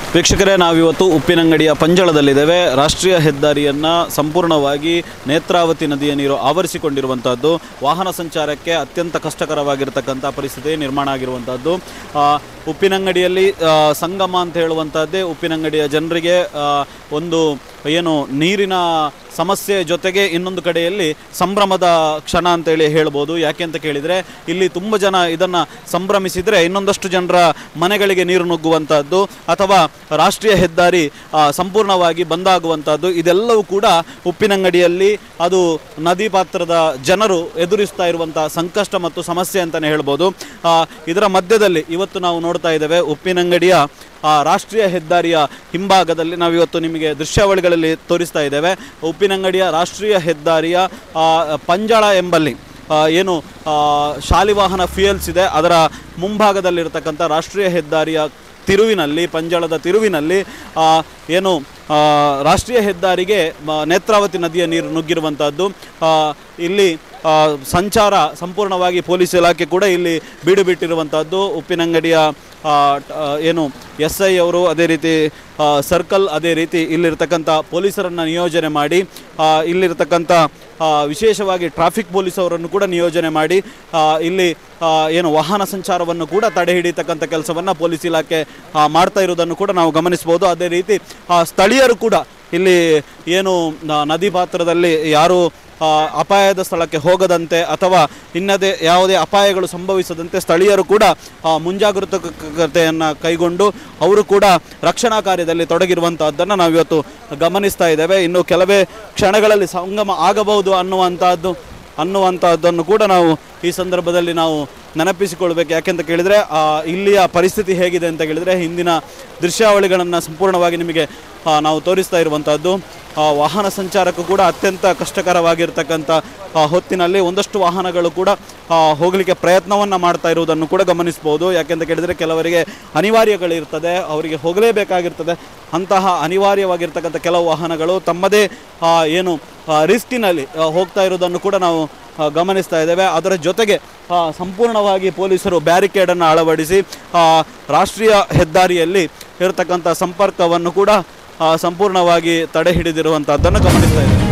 ವೀಕ್ಷಕರೇ ನಾವಿವತ್ತು ಉಪ್ಪಿನಂಗಡಿಯ ಪಂಜಳದಲ್ಲಿದ್ದೇವೆ ರಾಷ್ಟ್ರೀಯ ಹೆದ್ದಾರಿಯನ್ನು ಸಂಪೂರ್ಣವಾಗಿ ನೇತ್ರಾವತಿ ನದಿಯ ನೀರು ಆವರಿಸಿಕೊಂಡಿರುವಂಥದ್ದು ವಾಹನ ಸಂಚಾರಕ್ಕೆ ಅತ್ಯಂತ ಕಷ್ಟಕರವಾಗಿರ್ತಕ್ಕಂಥ ಪರಿಸ್ಥಿತಿ ನಿರ್ಮಾಣ ಆಗಿರುವಂಥದ್ದು ಆ, ಉಪ್ಪಿನಂಗಡಿಯಲ್ಲಿ ಆ, ಸಂಗಮ ಅಂತ ಹೇಳುವಂಥದ್ದೇ ಉಪ್ಪಿನಂಗಡಿಯ ಜನರಿಗೆ ಆ, ಒಂದು ಏನು ನೀರಿನ ಸಮಸ್ಯೆ ಜೊತೆಗೆ ಇನ್ನೊಂದು ಕಡೆಯಲ್ಲಿ ಸಂಭ್ರಮದ ಕ್ಷಣ ಅಂತೇಳಿ ಹೇಳ್ಬೋದು ಯಾಕೆ ಅಂತ ಕೇಳಿದರೆ ಇಲ್ಲಿ ತುಂಬ ಜನ ಇದನ್ನು ಸಂಭ್ರಮಿಸಿದರೆ ಇನ್ನೊಂದಷ್ಟು ಜನರ ಮನೆಗಳಿಗೆ ನೀರು ನುಗ್ಗುವಂಥದ್ದು ಅಥವಾ ರಾಷ್ಟ್ರೀಯ ಹೆದ್ದಾರಿ ಆ, ಸಂಪೂರ್ಣವಾಗಿ ಬಂದಾಗುವಂಥದ್ದು ಇದೆಲ್ಲವೂ ಕೂಡ ಉಪ್ಪಿನಂಗಡಿಯಲ್ಲಿ ಅದು ನದಿ ಪಾತ್ರದ ಜನರು ಎದುರಿಸ್ತಾ ಇರುವಂಥ ಸಂಕಷ್ಟ ಮತ್ತು ಸಮಸ್ಯೆ ಅಂತಲೇ ಹೇಳ್ಬೋದು ಆ, ಇದರ ಮಧ್ಯದಲ್ಲಿ ಇವತ್ತು ನಾವು ನೋಡ್ತಾ ಇದ್ದೇವೆ ಉಪ್ಪಿನಂಗಡಿಯ ಆ ರಾಷ್ಟ್ರೀಯ ಹೆದ್ದಾರಿಯ ಹಿಂಭಾಗದಲ್ಲಿ ನಾವಿವತ್ತು ನಿಮಗೆ ದೃಶ್ಯಾವಳಿಗಳಲ್ಲಿ ತೋರಿಸ್ತಾ ಇದ್ದೇವೆ ಉಪ್ಪಿನಂಗಡಿಯ ರಾಷ್ಟ್ರೀಯ ಹೆದ್ದಾರಿಯ ಆ, ಪಂಜಳ ಎಂಬಲ್ಲಿ ಆ, ಏನು ಆ, ಶಾಲಿವಾಹನ ಫ್ಯೂಯಲ್ಸ್ ಇದೆ ಅದರ ಮುಂಭಾಗದಲ್ಲಿರ್ತಕ್ಕಂಥ ರಾಷ್ಟ್ರೀಯ ಹೆದ್ದಾರಿಯ ತಿರುವಿನಲ್ಲಿ ಪಂಜಳದ ತಿರುವಿನಲ್ಲಿ ಆ, ಏನು ಆ, ರಾಷ್ಟ್ರೀಯ ಹೆದ್ದಾರಿಗೆ ಮ- ನೇತ್ರಾವತಿ ನದಿಯ ನೀರು ನುಗ್ಗಿರುವಂಥದ್ದು ಆ, ಇಲ್ಲಿ ಆ, ಸಂಚಾರ ಸಂಪೂರ್ಣವಾಗಿ ಪೊಲೀಸ್ ಇಲಾಖೆ ಕೂಡ ಇಲ್ಲಿ ಬೀಡು ಬಿಟ್ಟಿರುವಂಥದ್ದು ಉಪ್ಪಿನಂಗಡಿಯ ಆ, ಟ- ಆ, ಏನು ಎಸ್ ಐ ಅವರು ಅದೇ ರೀತಿ ಆ, ಸರ್ಕಲ್ ಅದೇ ರೀತಿ ಇಲ್ಲಿರ್ತಕ್ಕಂಥ ಪೊಲೀಸರನ್ನು ನಿಯೋಜನೆ ಮಾಡಿ ಆ, ಇಲ್ಲಿರ್ತಕ್ಕಂಥ ಆ, ವಿಶೇಷವಾಗಿ ಟ್ರಾಫಿಕ್ ಪೊಲೀಸ್ ಅವರನ್ನು ಕೂಡ ನಿಯೋಜನೆ ಮಾಡಿ ಆ, ಇಲ್ಲಿ ಆ, ಏನು ವಾಹನ ಸಂಚಾರವನ್ನು ಕೂಡ ತಡೆ ಹಿಡಿತಕ್ಕಂಥ ಕೆಲಸವನ್ನು ಪೊಲೀಸ್ ಇಲಾಖೆ ಆ, ಮಾಡ್ತಾ ಇರೋದನ್ನು ಕೂಡ ನಾವು ಗಮನಿಸ್ಬೋದು ಅದೇ ರೀತಿ ಆ, ಸ್ಥಳೀಯರು ಕೂಡ ಇಲ್ಲಿ ಏನು ನ- ನದಿ ಪಾತ್ರದಲ್ಲಿ ಯಾರು ಆ, ಅಪಾಯದ ಸ್ಥಳಕ್ಕೆ ಹೋಗದಂತೆ ಅಥವಾ ಇನ್ನದೇ ಯಾವುದೇ ಅಪಾಯಗಳು ಸಂಭವಿಸದಂತೆ ಸ್ಥಳೀಯರು ಕೂಡ ಆ, ಮುಂಜಾಗರೂಕತೆಯನ್ನು ಕೈಗೊಂಡು ಅವರು ಕೂಡ ರಕ್ಷಣಾ ಕಾರ್ಯದಲ್ಲಿ ತೊಡಗಿರುವಂತಹದ್ದನ್ನು ನಾವಿವತ್ತು ಗಮನಿಸ್ತಾ ಇದ್ದೇವೆ ಇನ್ನು ಕೆಲವೇ ಕ್ಷಣಗಳಲ್ಲಿ ಸಂಗಮ ಆಗಬಹುದು ಅನ್ನುವಂಥದ್ದು ಅನ್ನುವಂಥದ್ದನ್ನು ಕೂಡ ನಾವು ಈ ಸಂದರ್ಭದಲ್ಲಿ ನಾವು ನೆನಪಿಸಿಕೊಳ್ಬೇಕು ಯಾಕೆಂತ ಕೇಳಿದರೆ ಆ, ಇಲ್ಲಿಯ ಪರಿಸ್ಥಿತಿ ಹೇಗಿದೆ ಅಂತ ಕೇಳಿದರೆ ಹಿಂದಿನ ದೃಶ್ಯಾವಳಿಗಳನ್ನು ಸಂಪೂರ್ಣವಾಗಿ ನಿಮಗೆ ಆ, ನಾವು ತೋರಿಸ್ತಾ ಇರುವಂಥದ್ದು ಆ, ವಾಹನ ಸಂಚಾರಕ್ಕೂ ಕೂಡ ಅತ್ಯಂತ ಕಷ್ಟಕರವಾಗಿರ್ತಕ್ಕಂಥ ಆ, ಹೊತ್ತಿನಲ್ಲಿ ಒಂದಷ್ಟು ವಾಹನಗಳು ಕೂಡ ಆ, ಹೋಗಲಿಕ್ಕೆ ಪ್ರಯತ್ನವನ್ನು ಮಾಡ್ತಾ ಇರುವುದನ್ನು ಕೂಡ ಗಮನಿಸ್ಬೋದು ಯಾಕೆಂತ ಕೇಳಿದರೆ ಕೆಲವರಿಗೆ ಅನಿವಾರ್ಯಗಳಿರ್ತದೆ ಅವರಿಗೆ ಹೋಗಲೇಬೇಕಾಗಿರ್ತದೆ ಅಂತಹ ಅನಿವಾರ್ಯವಾಗಿರ್ತಕ್ಕಂಥ ಕೆಲವು ವಾಹನಗಳು ತಮ್ಮದೇ ಆ, ಏನು ಆ, ರಿಸ್ಕಿನಲ್ಲಿ ಆ, ಹೋಗ್ತಾ ಇರೋದನ್ನು ಕೂಡ ನಾವು ಆ, ಗಮನಿಸ್ತಾ ಇದ್ದೇವೆ ಅದರ ಜೊತೆಗೆ ಆ, ಸಂಪೂರ್ಣವಾಗಿ ಪೊಲೀಸರು ಬ್ಯಾರಿಕೇಡನ್ನು ಅಳವಡಿಸಿ ಆ, ರಾಷ್ಟ್ರೀಯ ಹೆದ್ದಾರಿಯಲ್ಲಿ ಇರತಕ್ಕಂಥ ಸಂಪರ್ಕವನ್ನು ಕೂಡ ಆ, ಸಂಪೂರ್ಣವಾಗಿ ತಡೆ ಹಿಡಿದಿರುವಂಥದ್ದನ್ನು ಗಮನಿಸ್ತಾ ಇದ್ದೇವೆ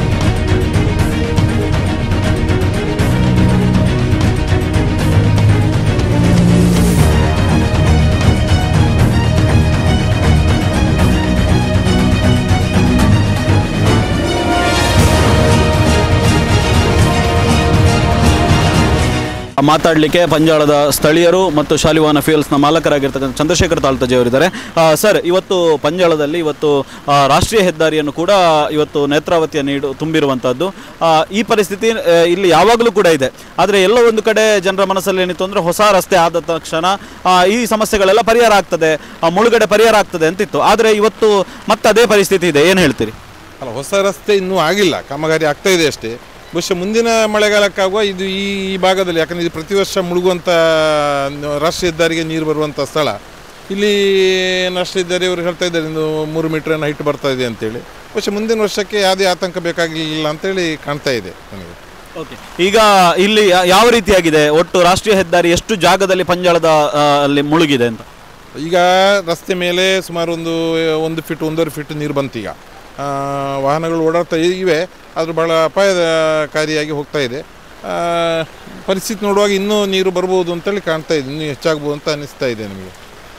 ಮಾತಾಡಲಿಕ್ಕೆ ಪಂಜಾಳದ ಸ್ಥಳೀಯರು ಮತ್ತು ಶಾಲಿವಾನ ಫೀಲ್ಸ್ನ ಮಾಲಕರಾಗಿರ್ತಕ್ಕಂಥ ಚಂದ್ರಶೇಖರ್ ತಾಳ್ತಜೆ ಅವರಿದ್ದಾರೆ ಆ, ಸರ್ ಇವತ್ತು ಪಂಜಾಳದಲ್ಲಿ ಇವತ್ತು ಆ, ರಾಷ್ಟ್ರೀಯ ಹೆದ್ದಾರಿಯನ್ನು ಕೂಡ ಇವತ್ತು ನೇತ್ರಾವತಿಯ ನೀಡು ತುಂಬಿರುವಂಥದ್ದು ಆ, ಈ ಪರಿಸ್ಥಿತಿ ಆ, ಇಲ್ಲಿ ಯಾವಾಗಲೂ ಕೂಡ ಇದೆ ಆದರೆ ಎಲ್ಲೋ ಒಂದು ಕಡೆ ಜನರ ಮನಸ್ಸಲ್ಲಿ ಏನಿತ್ತು ಅಂದರೆ ಹೊಸ ರಸ್ತೆ ಆದ ತಕ್ಷಣ ಆ, ಈ ಸಮಸ್ಯೆಗಳೆಲ್ಲ ಪರಿಹಾರ ಆಗ್ತದೆ ಆ, ಮುಳುಗಡೆ ಪರಿಹಾರ ಆಗ್ತದೆ ಅಂತಿತ್ತು ಆದರೆ ಇವತ್ತು ಮತ್ತೆ ಅದೇ ಪರಿಸ್ಥಿತಿ ಇದೆ ಏನು ಹೇಳ್ತೀರಿ ಅಲ್ಲ ಹೊಸ ರಸ್ತೆ ಇನ್ನೂ ಆಗಿಲ್ಲ ಕಾಮಗಾರಿ ಆಗ್ತಾ ಇದೆ ಅಷ್ಟೇ ಬಹುಶಃ ಮುಂದಿನ ಮಳೆಗಾಲಕ್ಕಾಗುವ ಇದು ಈ ಈ ಭಾಗದಲ್ಲಿ ಯಾಕಂದರೆ ಇದು ಪ್ರತಿ ವರ್ಷ ಮುಳುಗುವಂಥ ರಾಷ್ಟ್ರೀಯ ಹೆದ್ದಾರಿಗೆ ನೀರು ಬರುವಂಥ ಸ್ಥಳ ಇಲ್ಲಿ ರಾಷ್ಟ್ರೀಯ ಹೆದ್ದಾರಿ ಅವರು ಹೇಳ್ತಾ ಇದ್ದಾರೆ ಇನ್ನು ಮೂರು ಮೀಟ್ರನ್ನ ಹೈಟ್ ಬರ್ತಾ ಇದೆ ಅಂತೇಳಿ ಬಹುಶಃ ಮುಂದಿನ ವರ್ಷಕ್ಕೆ ಯಾವುದೇ ಆತಂಕ ಬೇಕಾಗಿಲ್ಲ ಅಂತೇಳಿ ಕಾಣ್ತಾ ಇದೆ ನನಗೆ ಓಕೆ ಈಗ ಇಲ್ಲಿ ಯಾ- ಯಾವ ರೀತಿಯಾಗಿದೆ ಒಟ್ಟು ರಾಷ್ಟ್ರೀಯ ಹೆದ್ದಾರಿ ಎಷ್ಟು ಜಾಗದಲ್ಲಿ ಪಂಜಾಳದ ಆ, ಅಲ್ಲಿ ಮುಳುಗಿದೆ ಅಂತ ಈಗ ರಸ್ತೆ ಮೇಲೆ ಸುಮಾರು ಒಂದು ಒಂದು ಫೀಟ್ ಒಂದೂವರೆ ಫೀಟ್ ನೀರು ಬಂತೀಗ ಆ, ವಾಹನಗಳು ಓಡಾಡ್ತಾ ಇ- ಇವೆ ಆದರೂ ಭಾಳ ಅಪಾಯಕಾರಿಯಾಗಿ ಹೋಗ್ತಾ ಇದೆ ಆ, ಪರಿಸ್ಥಿತಿ ನೋಡುವಾಗ ಇನ್ನೂ ನೀರು ಬರ್ಬೋದು ಅಂತೇಳಿ ಕಾಣ್ತಾ ಇದೆ ಇನ್ನೂ ಹೆಚ್ಚಾಗ್ಬೋದು ಅಂತ ಅನಿಸ್ತಾ ಇದೆ ನಮಗೆ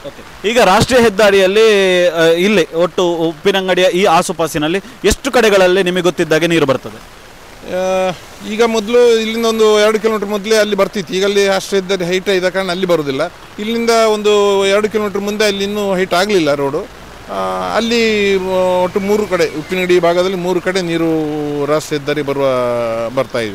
ಈಗ ರಾಷ್ಟ್ರೀಯ ಹೆದ್ದಾರಿಯಲ್ಲಿ ಆ, ಇಲ್ಲಿ ಒಟ್ಟು ಉಪ್ಪಿನಂಗಡಿಯ ಈ ಆಸುಪಾಸಿನಲ್ಲಿ ಎಷ್ಟು ಕಡೆಗಳಲ್ಲಿ ನಿಮಗೆ ಗೊತ್ತಿದ್ದಾಗೆ ನೀರು ಬರ್ತದೆ ಆ, ಈಗ ಮೊದಲು ಇಲ್ಲಿಂದ ಒಂದು ಎರಡು ಕಿಲೋಮೀಟರ್ ಮೊದಲೇ ಅಲ್ಲಿ ಬರ್ತಿತ್ತು ಈಗ ಅಲ್ಲಿ ಅಷ್ಟು ಇದ್ದರೆ ಹೈಟ್ ಇದ್ದ ಕಾರಣ ಅಲ್ಲಿ ಬರೋದಿಲ್ಲ ಇಲ್ಲಿಂದ ಒಂದು ಎರಡು ಕಿಲೋಮೀಟರ್ ಮುಂದೆ ಅಲ್ಲಿ ಇನ್ನೂ ಹೈಟ್ ಆಗಲಿಲ್ಲ ರೋಡು ಆ, ಅಲ್ಲಿ ಆ, ಒಟ್ಟು ಮೂರು ಕಡೆ ಉಪ್ಪಿನಡಿ ಭಾಗದಲ್ಲಿ ಮೂರು ಕಡೆ ನೀರು ರಾಷ್ಟ್ರೀಯ ಹೆದ್ದಾರಿ ಬರುವ ಬರ್ತಾ ಇದೆ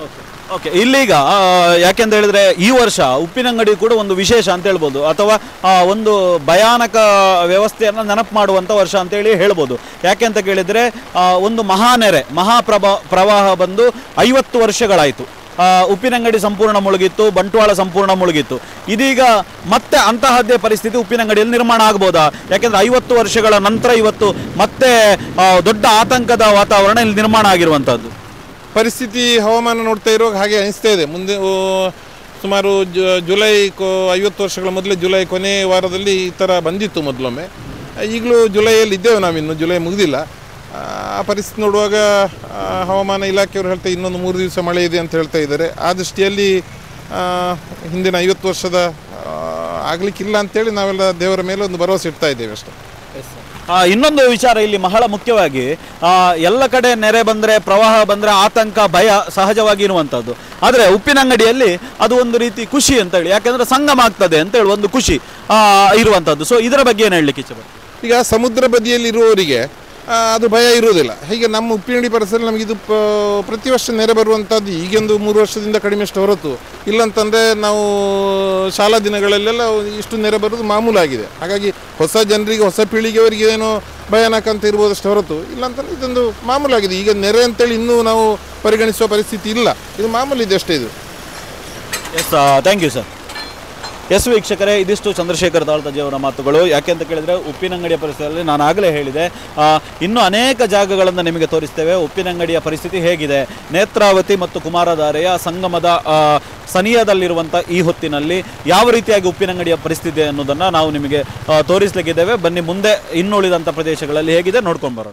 ಓಕೆ ಇಲ್ಲೀಗ ಆ, ಯಾಕೆಂತ ಹೇಳಿದ್ರೆ ಈ ವರ್ಷ ಉಪ್ಪಿನಂಗಡಿ ಕೂಡ ಒಂದು ವಿಶೇಷ ಅಂತ ಹೇಳ್ಬೋದು ಅಥವಾ ಆ, ಒಂದು ಭಯಾನಕ ವ್ಯವಸ್ಥೆಯನ್ನು ನೆನಪು ಮಾಡುವಂಥ ವರ್ಷ ಅಂತೇಳಿ ಹೇಳ್ಬೋದು ಯಾಕೆ ಅಂತ ಕೇಳಿದರೆ ಆ, ಒಂದು ಮಹಾನೆರೆ ಮಹಾಪ್ರಭಾ ಪ್ರವಾಹ ಬಂದು ಐವತ್ತು ವರ್ಷಗಳಾಯಿತು ಆ, ಉಪ್ಪಿನಂಗಡಿ ಸಂಪೂರ್ಣ ಮುಳುಗಿತ್ತು ಬಂಟ್ವಾಳ ಸಂಪೂರ್ಣ ಮುಳುಗಿತ್ತು ಇದೀಗ ಮತ್ತೆ ಅಂತಹದ್ದೇ ಪರಿಸ್ಥಿತಿ ಉಪ್ಪಿನಂಗಡಿಯಲ್ಲಿ ನಿರ್ಮಾಣ ಆಗ್ಬೋದಾ ಯಾಕೆಂದ್ರೆ ಐವತ್ತು ವರ್ಷಗಳ ನಂತರ ಇವತ್ತು ಮತ್ತೆ ಆ, ದೊಡ್ಡ ಆತಂಕದ ವಾತಾವರಣ ಇಲ್ಲಿ ನಿರ್ಮಾಣ ಆಗಿರುವಂಥದ್ದು ಪರಿಸ್ಥಿತಿ ಹವಾಮಾನ ನೋಡ್ತಾ ಇರುವಾಗ ಹಾಗೆ ಅನಿಸ್ತಾ ಇದೆ ಮುಂದೆ ಓ, ಸುಮಾರು ಜು- ಜುಲೈ ಕೊ ಐವತ್ತು ವರ್ಷಗಳ ಮೊದಲೇ ಜುಲೈ ಕೊನೆ ವಾರದಲ್ಲಿ ಈ ಥರ ಬಂದಿತ್ತು ಮೊದಲೊಮ್ಮೆ ಈಗಲೂ ಜುಲೈಯಲ್ಲಿ ಇದ್ದೇವೆ ನಾವಿನ್ನು ಜುಲೈ ಮುಗಿದಿಲ್ಲ ಆ ಪರಿಸ್ಥಿತಿ ನೋಡುವಾಗ ಆ, ಹವಾಮಾನ ಇಲಾಖೆಯವರು ಹೇಳ್ತಾ ಇನ್ನೊಂದು ಮೂರು ದಿವಸ ಮಳೆ ಇದೆ ಅಂತ ಹೇಳ್ತಾ ಇದ್ದಾರೆ ಆ ದೃಷ್ಟಿಯಲ್ಲಿ ಆ, ಹಿಂದಿನ ಐವತ್ತು ವರ್ಷದ ಆ, ಆಗ್ಲಿಕ್ಕಿಲ್ಲ ಅಂತೇಳಿ ನಾವೆಲ್ಲ ದೇವರ ಮೇಲೆ ಒಂದು ಭರವಸೆ ಇಡ್ತಾ ಇದ್ದೇವೆ ಅಷ್ಟೇ ಆ, ಇನ್ನೊಂದು ವಿಚಾರ ಇಲ್ಲಿ ಬಹಳ ಮುಖ್ಯವಾಗಿ ಆ, ಎಲ್ಲ ಕಡೆ ನೆರೆ ಬಂದರೆ ಪ್ರವಾಹ ಬಂದರೆ ಆತಂಕ ಭಯ ಸಹಜವಾಗಿ ಇರುವಂಥದ್ದು ಆದರೆ ಉಪ್ಪಿನಂಗಡಿಯಲ್ಲಿ ಅದು ಒಂದು ರೀತಿ ಖುಷಿ ಅಂತ ಹೇಳಿ ಯಾಕಂದ್ರೆ ಸಂಗಮ ಆಗ್ತದೆ ಅಂತ ಹೇಳಿ ಒಂದು ಖುಷಿ ಆ, ಇರುವಂಥದ್ದು ಸೊ ಇದರ ಬಗ್ಗೆ ಏನು ಹೇಳಲಿಕ್ಕೆ ಇಚ್ಛೆ ಪಡ್ತೀರಾ? ಈಗ ಸಮುದ್ರ ಬದಿಯಲ್ಲಿರುವವರಿಗೆ ಆ, ಅದು ಭಯ ಇರುವುದಿಲ್ಲ ಹೀಗೆ ನಮ್ಮ ಉಪ್ಪಿನಡಿ ಪರಿಸರ ನಮಗೆ ಇದು ಪ- ಪ್ರತಿ ವರ್ಷ ನೆರೆ ಬರುವಂಥದ್ದು ಈಗೊಂದು ಮೂರು ವರ್ಷದಿಂದ ಕಡಿಮೆಷ್ಟು ಹೊರತು ಇಲ್ಲಂತಂದರೆ ನಾವು ಶಾಲಾ ದಿನಗಳಲ್ಲೆಲ್ಲ ಇಷ್ಟು ನೆರೆ ಬರೋದು ಮಾಮೂಲಾಗಿದೆ ಹಾಗಾಗಿ ಹೊಸ ಜನರಿಗೆ ಹೊಸ ಪೀಳಿಗೆಯವರಿಗೆ ಏನೋ ಭಯಾನಕ ಅಂತ ಇರ್ಬೋದಷ್ಟು ಹೊರತು ಇಲ್ಲಂತಂದ್ರೆ ಇದೊಂದು ಮಾಮೂಲಾಗಿದೆ ಈಗ ನೆರೆ ಅಂತೇಳಿ ಇನ್ನೂ ನಾವು ಪರಿಗಣಿಸುವ ಪರಿಸ್ಥಿತಿ ಇಲ್ಲ ಇದು ಮಾಮೂಲಿ ಇದೆ ಅಷ್ಟೇ ಇದು yes thank you sir yes ವೀಕ್ಷಕರೇ ಇದಿಷ್ಟು ಚಂದ್ರಶೇಖರ್ ದಾಳ್ತಜಿ ಅವರ ಮಾತುಗಳು ಯಾಕೆ ಅಂತ ಕೇಳಿದರೆ ಉಪ್ಪಿನಂಗಡಿಯ ಪರಿಸ್ಥಿತಿಯಲ್ಲಿ ನಾನು ಆಗಲೇ ಹೇಳಿದೆ ಆ, ಇನ್ನೂ ಅನೇಕ ಜಾಗಗಳನ್ನು ನಿಮಗೆ ತೋರಿಸ್ತೇವೆ ಉಪ್ಪಿನಂಗಡಿಯ ಪರಿಸ್ಥಿತಿ ಹೇಗಿದೆ ನೇತ್ರಾವತಿ ಮತ್ತು ಕುಮಾರಧಾರೆಯ ಸಂಗಮದ ಆ, ಸನಿಯದಲ್ಲಿರುವಂಥ ಈ ಹೊತ್ತಿನಲ್ಲಿ ಯಾವ ರೀತಿಯಾಗಿ ಉಪ್ಪಿನಂಗಡಿಯ ಪರಿಸ್ಥಿತಿ ಅನ್ನೋದನ್ನು ನಾವು ನಿಮಗೆ ಆ, ತೋರಿಸ್ಲಿಕ್ಕಿದ್ದೇವೆ ಬನ್ನಿ ಮುಂದೆ ಇನ್ನುಳಿದಂಥ ಪ್ರದೇಶಗಳಲ್ಲಿ ಹೇಗಿದೆ ನೋಡ್ಕೊಂಡು ಬರೋಣ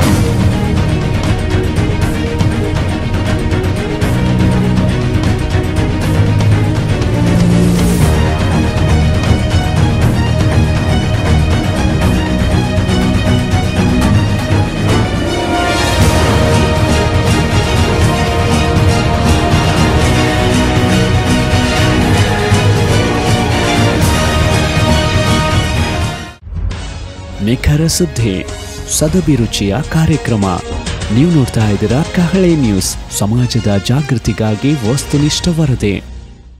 ನಿಖರ ಸುದ್ದಿ ಸದಭಿರುಚಿಯ ಕಾರ್ಯಕ್ರಮ ನೀವು ನೋಡ್ತಾ ಇದ್ದೀರಾ ಕಹಳೆ ನ್ಯೂಸ್ ಸಮಾಜದ ಜಾಗೃತಿಗಾಗಿ ವಸ್ತುನಿಷ್ಠ ವರದಿ